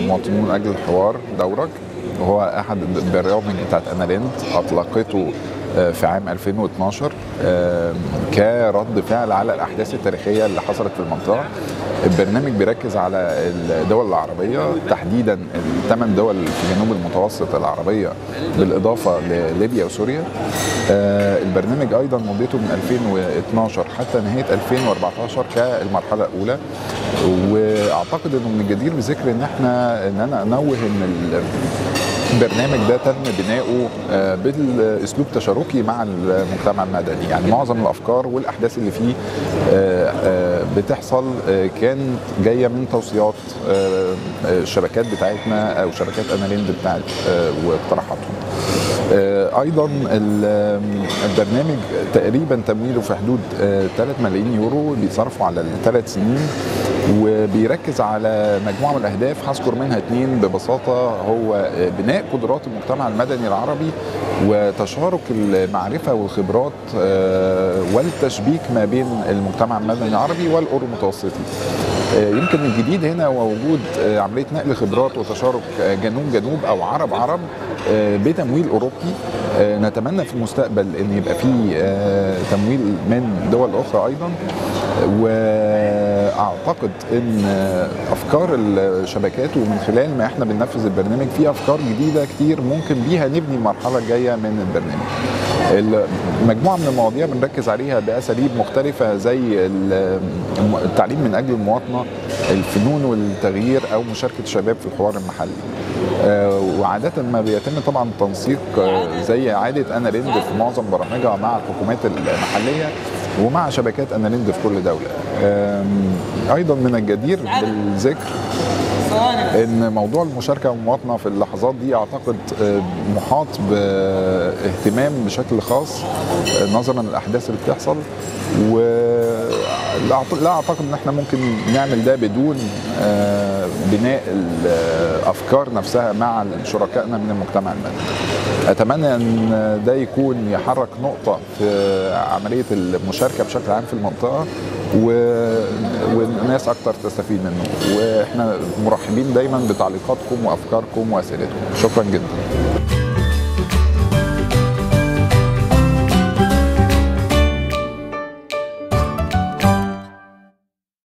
مواطنون اجل الحوار دورك وهو احد البرامج بتاعت اناليند اطلقته في عام 2012 كرد فعل على الاحداث التاريخيه اللي حصلت في المنطقه البرنامج بيركز على الدول العربيه تحديدا الثمان دول في جنوب المتوسط العربيه بالاضافه لليبيا وسوريا البرنامج ايضا مدته من 2012 حتى نهايه 2014 كالمرحله الاولى واعتقد انه من الجدير بذكر ان احنا ان انا انوه ان البرنامج ده تم بناؤه بالاسلوب تشاركي مع المجتمع المدني يعني معظم الافكار والاحداث اللي فيه بتحصل كانت جايه من توصيات الشبكات بتاعتنا او شبكات اناليند بتاعت واقتراحاتهم ايضا البرنامج تقريبا تمويله في حدود 3 ملايين يورو بيتصرفوا على الثلاث سنين وبيركز على مجموعه من الاهداف هذكر منها اثنين ببساطه هو بناء قدرات المجتمع المدني العربي وتشارك المعرفه والخبرات والتشبيك ما بين المجتمع المدني العربي والاورو المتوسطي يمكن الجديد هنا هو وجود عمليه نقل خبرات وتشارك جنوب جنوب او عرب عرب بتمويل اوروبي نتمنى في المستقبل ان يبقى في تمويل من دول اخرى ايضا واعتقد ان افكار الشبكات ومن خلال ما احنا بننفذ البرنامج في افكار جديده كتير ممكن بيها نبني المرحله الجايه من البرنامج مجموعه من المواضيع بنركز عليها باساليب مختلفه زي التعليم من اجل المواطنه الفنون والتغيير او مشاركه الشباب في الحوار المحلي وعادة ما بيتم طبعا تنسيق زي عادة أناليند في معظم برامجها مع الحكومات المحلية ومع شبكات أناليند في كل دولة أيضا من الجدير بالذكر ان موضوع المشاركه والمواطنه في اللحظات دي اعتقد محاط باهتمام بشكل خاص نظرا للاحداث اللي بتحصل و لا اعتقد ان احنا ممكن نعمل ده بدون بناء الافكار نفسها مع شركائنا من المجتمع المدني. اتمنى ان ده يكون يحرك نقطه في عمليه المشاركه بشكل عام في المنطقه و... والناس اكتر تستفيد منه واحنا مرحبين دايما بتعليقاتكم وافكاركم واسئلتكم شكرا جدا